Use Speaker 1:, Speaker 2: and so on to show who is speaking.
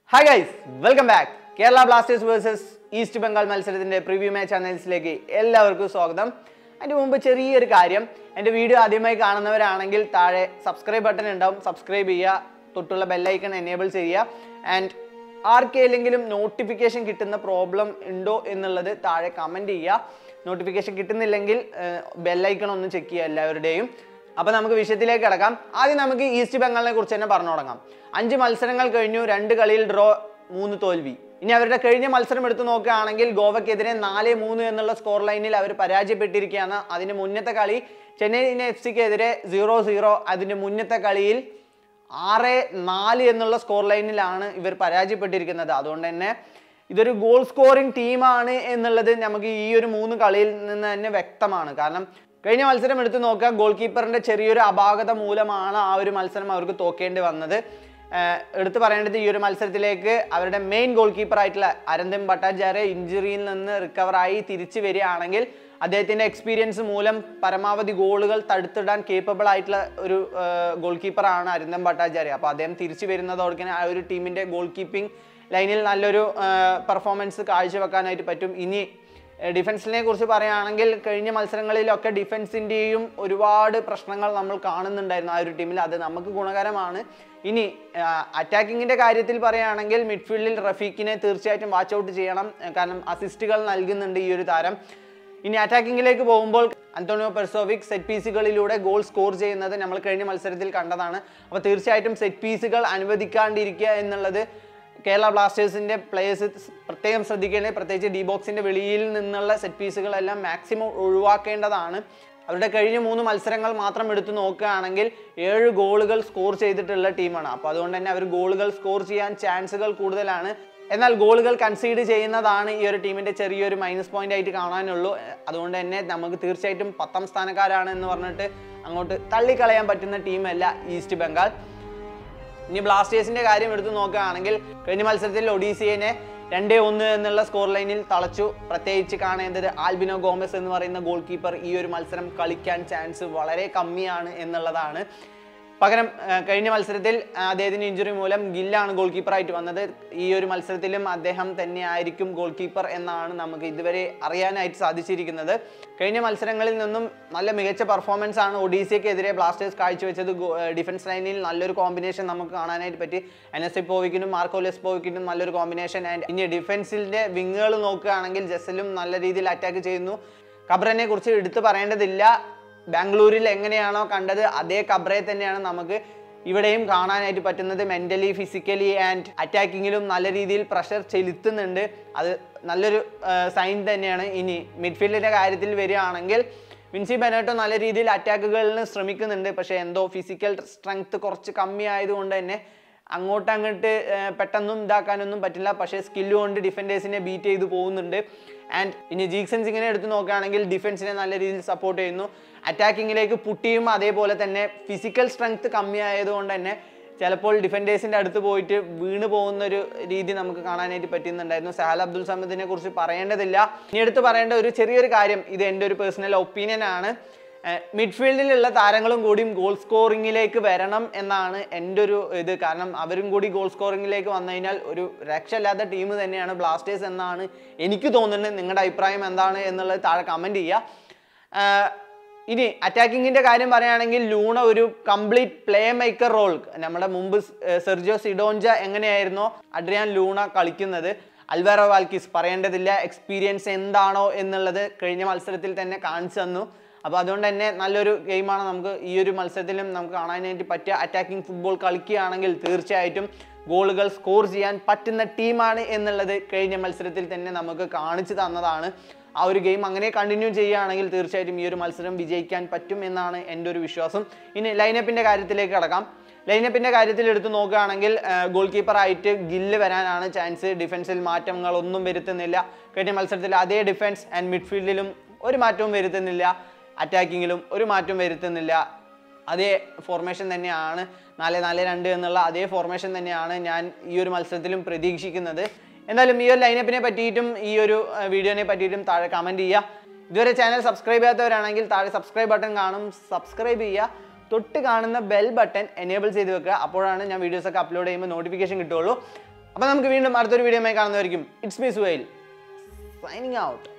Speaker 1: hi guys welcome back Kerala Blasters versus East Bengal മത്സരത്തിന്റെ preview match അനാലിസിലേക്ക് എല്ലാവർക്കും സ്വാഗതം അതിന് മുമ്പ് ചെറിയൊരു കാര്യം എൻ്റെ വീഡിയോ ആദ്യമായി കാണുന്നവരാണെങ്കിൽ താഴെ സബ്സ്ക്രൈബ് ബട്ടൺ ഉണ്ടാവും സബ്സ്ക്രൈബ് ചെയ്യുക തൊട്ടുള്ള ബെല്ലൈക്കൺ എനേബിൾ ചെയ്യുക ആൻഡ് ആർക്കെങ്കിലും നോട്ടിഫിക്കേഷൻ കിട്ടുന്ന പ്രോബ്ലം ഉണ്ടോ എന്നുള്ളത് താഴെ കമൻറ്റ് ചെയ്യുക നോട്ടിഫിക്കേഷൻ കിട്ടുന്നില്ലെങ്കിൽ ബെല്ലൈക്കൺ ഒന്ന് ചെക്ക് ചെയ്യുക എല്ലാവരുടെയും അപ്പൊ നമുക്ക് വിഷയത്തിലേക്ക് കിടക്കാം ആദ്യം നമുക്ക് ഈസ്റ്റ് ബംഗാളിനെ കുറിച്ച് തന്നെ പറഞ്ഞു തുടങ്ങാം അഞ്ച് മത്സരങ്ങൾ കഴിഞ്ഞു രണ്ട് കളിയിൽ ഡ്രോ മൂന്ന് തോൽവി ഇനി അവരുടെ കഴിഞ്ഞ മത്സരം എടുത്തു നോക്കുകയാണെങ്കിൽ ഗോവയ്ക്കെതിരെ നാല് മൂന്ന് എന്നുള്ള സ്കോർ ലൈനിൽ അവർ പരാജയപ്പെട്ടിരിക്കുകയാണ് അതിന് മുന്നത്തെ കളി ചെന്നൈ എഫ് സിക്കെതിരെ സീറോ സീറോ അതിന്റെ മുന്നത്തെ കളിയിൽ ആറ് നാല് എന്നുള്ള സ്കോർ ലൈനിലാണ് ഇവർ പരാജയപ്പെട്ടിരിക്കുന്നത് അതുകൊണ്ട് തന്നെ ഇതൊരു ഗോൾ സ്കോറിംഗ് ടീമാണ് എന്നുള്ളത് നമുക്ക് ഈ ഒരു മൂന്ന് കളിയിൽ നിന്ന് തന്നെ വ്യക്തമാണ് കാരണം കഴിഞ്ഞ മത്സരം എടുത്തു നോക്കുക ഗോൾ കീപ്പറിന്റെ ചെറിയൊരു അപാകത മൂലമാണ് ആ ഒരു മത്സരം അവർക്ക് തോക്കേണ്ടി വന്നത് ആഹ് എടുത്തു പറയേണ്ടത് ഈ ഒരു മത്സരത്തിലേക്ക് അവരുടെ മെയിൻ ഗോൾ കീപ്പർ ആയിട്ടുള്ള അരന്ദം ഭട്ടാചാര്യ ഇഞ്ചുറിയിൽ നിന്ന് റിക്കവർ ആയി തിരിച്ചു വരികയാണെങ്കിൽ അദ്ദേഹത്തിന്റെ എക്സ്പീരിയൻസ് മൂലം പരമാവധി ഗോളുകൾ തടുത്തിടാൻ കേപ്പബിൾ ആയിട്ടുള്ള ഒരു ഗോൾ കീപ്പറാണ് അരിന്ദം ഭട്ടാചാര്യ അപ്പോൾ അദ്ദേഹം തിരിച്ചു വരുന്നതോടെ ആ ഒരു ടീമിന്റെ ഗോൾ കീപ്പിംഗ് ലൈനിൽ നല്ലൊരു പെർഫോമൻസ് കാഴ്ചവെക്കാനായിട്ട് പറ്റും ഇനി ഡിഫൻസിനെ കുറിച്ച് പറയുകയാണെങ്കിൽ കഴിഞ്ഞ മത്സരങ്ങളിലൊക്കെ ഡിഫൻസിൻ്റെയും ഒരുപാട് പ്രശ്നങ്ങൾ നമ്മൾ കാണുന്നുണ്ടായിരുന്നു ആ ഒരു ടീമിൽ അത് നമുക്ക് ഗുണകരമാണ് ഇനി അറ്റാക്കിങ്ങിൻ്റെ കാര്യത്തിൽ പറയുകയാണെങ്കിൽ മിഡ്ഫീൽഡിൽ റഫീഖിനെ തീർച്ചയായിട്ടും വാച്ച് ഔട്ട് ചെയ്യണം ഏർ കാരണം അസിസ്റ്റുകൾ നൽകുന്നുണ്ട് ഈ ഒരു താരം ഇനി അറ്റാക്കിങ്ങിലേക്ക് പോകുമ്പോൾ അന്തോണിയോ പെർസോവിക് സെറ്റ് പീസുകളിലൂടെ ഗോൾ സ്കോർ ചെയ്യുന്നത് നമ്മൾ കഴിഞ്ഞ മത്സരത്തിൽ കണ്ടതാണ് അപ്പോൾ തീർച്ചയായിട്ടും സെറ്റ് പീസുകൾ അനുവദിക്കാണ്ടിരിക്കുക എന്നുള്ളത് കേരള ബ്ലാസ്റ്റേഴ്സിന്റെ പ്ലേയേഴ്സ് പ്രത്യേകം ശ്രദ്ധിക്കേണ്ടത് പ്രത്യേകിച്ച് ഡി ബോക്സിന്റെ വെളിയിൽ നിന്നുള്ള സെറ്റ് പീസുകളെല്ലാം മാക്സിമം ഒഴിവാക്കേണ്ടതാണ് അവരുടെ കഴിഞ്ഞ മൂന്ന് മത്സരങ്ങൾ മാത്രം എടുത്തു നോക്കുകയാണെങ്കിൽ ഏഴ് ഗോളുകൾ സ്കോർ ചെയ്തിട്ടുള്ള ടീമാണ് അപ്പോൾ അതുകൊണ്ട് തന്നെ അവർ ഗോളുകൾ സ്കോർ ചെയ്യാൻ ചാൻസുകൾ കൂടുതലാണ് എന്നാൽ ഗോളുകൾ കൺസീഡ് ചെയ്യുന്നതാണ് ഈ ഒരു ടീമിന്റെ ചെറിയൊരു മൈനസ് പോയിന്റ് ആയിട്ട് കാണാനുള്ളൂ എഹ് അതുകൊണ്ട് തന്നെ നമുക്ക് തീർച്ചയായിട്ടും പത്താം സ്ഥാനക്കാരാണ് എന്ന് പറഞ്ഞിട്ട് അങ്ങോട്ട് തള്ളിക്കളയാൻ പറ്റുന്ന ടീമല്ല ഈസ്റ്റ് ബംഗാൾ ഇനി ബ്ലാസ്റ്റേഴ്സിന്റെ കാര്യം എടുത്തു നോക്കുകയാണെങ്കിൽ കഴിഞ്ഞ മത്സരത്തിൽ ഒഡീസിയനെ രണ്ടേ ഒന്ന് എന്നുള്ള സ്കോർ ലൈനിൽ തളച്ചു പ്രത്യേകിച്ച് കാണേണ്ടത് ആൽബിനോ ഗോമസ് എന്ന് പറയുന്ന ഗോൾ കീപ്പർ ഈ ഒരു മത്സരം കളിക്കാൻ ചാൻസ് വളരെ കമ്മിയാണ് എന്നുള്ളതാണ് പകരം ആ, കഴിഞ്ഞ മത്സരത്തിൽ ആ, അദ്ദേഹത്തിന് ഇഞ്ചുറി മൂലം ഗില്ലാണ് ഗോൾ കീപ്പറായിട്ട് വന്നത് ഈ ഒരു മത്സരത്തിലും അദ്ദേഹം തന്നെ ആയിരിക്കും ഗോൾ കീപ്പർ എന്നാണ് നമുക്ക് ഇതുവരെ അറിയാനായിട്ട് സാധിച്ചിരിക്കുന്നത് കഴിഞ്ഞ മത്സരങ്ങളിൽ നിന്നും നല്ല മികച്ച പെർഫോമൻസ് ആണ് ഒഡീസിയക്കെതിരെ ബ്ലാസ്റ്റേഴ്സ് കാഴ്ചവെച്ചത് ഡിഫൻസ് ലൈനിൽ നല്ലൊരു കോമ്പിനേഷൻ നമുക്ക് കാണാനായിട്ട് പറ്റി എനസിപ്പോവിക്കിനും മാർക്കോ ലെസ്പോവിക്കിനും നല്ലൊരു കോമ്പിനേഷൻ ആൻഡ് ഇനി ഡിഫൻസിന്റെ വിങ്ങുകൾ നോക്കുകയാണെങ്കിൽ ജസലും നല്ല രീതിയിൽ അറ്റാക്ക് ചെയ്യുന്നു കബ്രനെ കുറിച്ച് എടുത്തു പറയേണ്ടതില്ല ബാംഗ്ലൂരിൽ എങ്ങനെയാണോ കണ്ടത് അതേ കബ്രയെ തന്നെയാണ് നമുക്ക് ഇവിടെയും കാണാനായിട്ട് പറ്റുന്നത് മെന്റലി ഫിസിക്കലി ആൻഡ് അറ്റാക്കിങ്ങിലും നല്ല രീതിയിൽ പ്രഷർ ചെലുത്തുന്നുണ്ട് അത് നല്ലൊരു സൈൻ തന്നെയാണ് ഇനി മിഡ്ഫീൽഡിന്റെ കാര്യത്തിൽ വരികയാണെങ്കിൽ വിൻസി ബെനോട്ടോ നല്ല രീതിയിൽ അറ്റാക്കുകളിന് ശ്രമിക്കുന്നുണ്ട് പക്ഷേ എന്തോ ഫിസിക്കൽ സ്ട്രെങ്ത് കുറച്ച് കമ്മി ആയതുകൊണ്ട് തന്നെ അങ്ങോട്ട് അങ്ങോട്ട് ഏർ പെട്ടെന്നും ഇതാക്കാനൊന്നും പറ്റില്ല പക്ഷേ സ്കില്ല് കൊണ്ട് ഡിഫൻഡേഴ്സിനെ ബീറ്റ് ചെയ്ത് പോകുന്നുണ്ട് ആൻഡ് ഇനി ജീക്സൺ സിങ്ങിനെ എടുത്ത് നോക്കുകയാണെങ്കിൽ ഡിഫൻസിനെ നല്ല രീതിയിൽ സപ്പോർട്ട് ചെയ്യുന്നു അറ്റാക്കിങ്ങിലേക്ക് പുട്ടിയും അതേപോലെ തന്നെ ഫിസിക്കൽ സ്ട്രെങ്ത് കമ്മി ആയതുകൊണ്ട് തന്നെ ചിലപ്പോൾ ഡിഫൻഡേഴ്സിന്റെ അടുത്ത് പോയിട്ട് വീണ് പോകുന്ന ഒരു രീതി നമുക്ക് കാണാനായിട്ട് പറ്റുന്നുണ്ടായിരുന്നു സഹാൽ അബ്ദുൽ സമദിനെ കുറിച്ച് പറയേണ്ടതില്ല ഇനി എടുത്ത് പറയേണ്ട ഒരു ചെറിയൊരു കാര്യം ഇത് എൻ്റെ ഒരു പേഴ്സണൽ ഒപ്പീനിയൻ ആണ് മിഡ്ഫീൽഡിലുള്ള താരങ്ങളും കൂടിയും ഗോൾ സ്കോറിങ്ങിലേക്ക് വരണം എന്നാണ് എൻ്റെ ഒരു ഇത് കാരണം അവരും കൂടി ഗോൾ സ്കോറിങ്ങിലേക്ക് വന്നു കഴിഞ്ഞാൽ ഒരു രക്ഷയില്ലാത്ത ടീം തന്നെയാണ് ബ്ലാസ്റ്റേഴ്സ് എന്നാണ് എനിക്ക് തോന്നുന്നത് നിങ്ങളുടെ അഭിപ്രായം എന്താണ് എന്നുള്ളത് താഴെ കമൻറ്റ് ചെയ്യുക ആഹ് ഇനി അറ്റാക്കിങ്ങിന്റെ കാര്യം പറയുകയാണെങ്കിൽ ലൂണ ഒരു കംപ്ലീറ്റ് പ്ലേ മേക്കർ റോൾ നമ്മുടെ മുമ്പ് സ്- സെർജിയോ സിഡോഞ്ച എങ്ങനെയായിരുന്നോ അഡ്രിയാൻ ലൂണ കളിക്കുന്നത് അൽവാരോ വാൽക്കിസ് പറയേണ്ടതില്ല എക്സ്പീരിയൻസ് എന്താണോ എന്നുള്ളത് കഴിഞ്ഞ മത്സരത്തിൽ തന്നെ കാണിച്ചു തന്നു അപ്പോൾ അതുകൊണ്ട് തന്നെ നല്ലൊരു ഗെയിമാണ് നമുക്ക് ഈ ഒരു മത്സരത്തിലും നമുക്ക് കാണാനായിട്ട് പറ്റുക അറ്റാക്കിംഗ് ഫുട്ബോൾ കളിക്കുകയാണെങ്കിൽ തീർച്ചയായിട്ടും ഗോളുകൾ സ്കോർ ചെയ്യാൻ പറ്റുന്ന ടീമാണ് എന്നുള്ളത് കഴിഞ്ഞ മത്സരത്തിൽ തന്നെ നമുക്ക് കാണിച്ചു തന്നതാണ് ആ ഒരു ഗെയിം അങ്ങനെ കണ്ടിന്യൂ ചെയ്യുകയാണെങ്കിൽ തീർച്ചയായിട്ടും ഈ ഒരു മത്സരം വിജയിക്കാൻ പറ്റും എന്നാണ് എൻ്റെ ഒരു വിശ്വാസം ഇനി ലൈനപ്പിൻ്റെ കാര്യത്തിലേക്ക് കടക്കാം ലൈനപ്പിൻ്റെ കാര്യത്തിൽ എടുത്ത് നോക്കുകയാണെങ്കിൽ ഗോൾ കീപ്പറായിട്ട് ഗില്ല് വരാനാണ് ചാൻസ് ഡിഫൻസിൽ മാറ്റങ്ങളൊന്നും വരുത്തുന്നില്ല കഴിഞ്ഞ മത്സരത്തിൽ അതേ ഡിഫൻസ് ആൻഡ് മിഡ്ഫീൽഡിലും ഒരു മാറ്റവും വരുത്തുന്നില്ല അറ്റാക്കിങ്ങിലും ഒരു മാറ്റവും വരുത്തുന്നില്ല അതേ ഫോർമേഷൻ തന്നെയാണ് നാല് നാല് രണ്ട് എന്നുള്ള അതേ ഫോർമേഷൻ തന്നെയാണ് ഞാൻ ഈ ഒരു മത്സരത്തിലും പ്രതീക്ഷിക്കുന്നത് എന്തായാലും ഈ ഒരു ലൈനപ്പിനെ പറ്റിയിട്ടും ഈ ഒരു അഹ്, വീഡിയോനെ പറ്റിയിട്ടും താഴെ കമൻറ്റ് ചെയ്യുക ഇതുവരെ ചാനൽ സബ്സ്ക്രൈബ് ചെയ്യാത്തവരാണെങ്കിൽ താഴെ സബ്സ്ക്രൈബ് ബട്ടൺ കാണും സബ്സ്ക്രൈബ് ചെയ്യുക തൊട്ട് കാണുന്ന ബെൽ ബട്ടൺ എനേബിൾ ചെയ്ത് വെക്കുക അപ്പോഴാണ് ഞാൻ വീഡിയോസ് ഒക്കെ അപ്ലോഡ് ചെയ്യുമ്പോൾ നോട്ടിഫിക്കേഷൻ കിട്ടുള്ളൂ അപ്പോൾ നമുക്ക് വീണ്ടും അടുത്തൊരു വീഡിയോയുമായി കാണുന്നതായിരിക്കും it's me Suhail signing out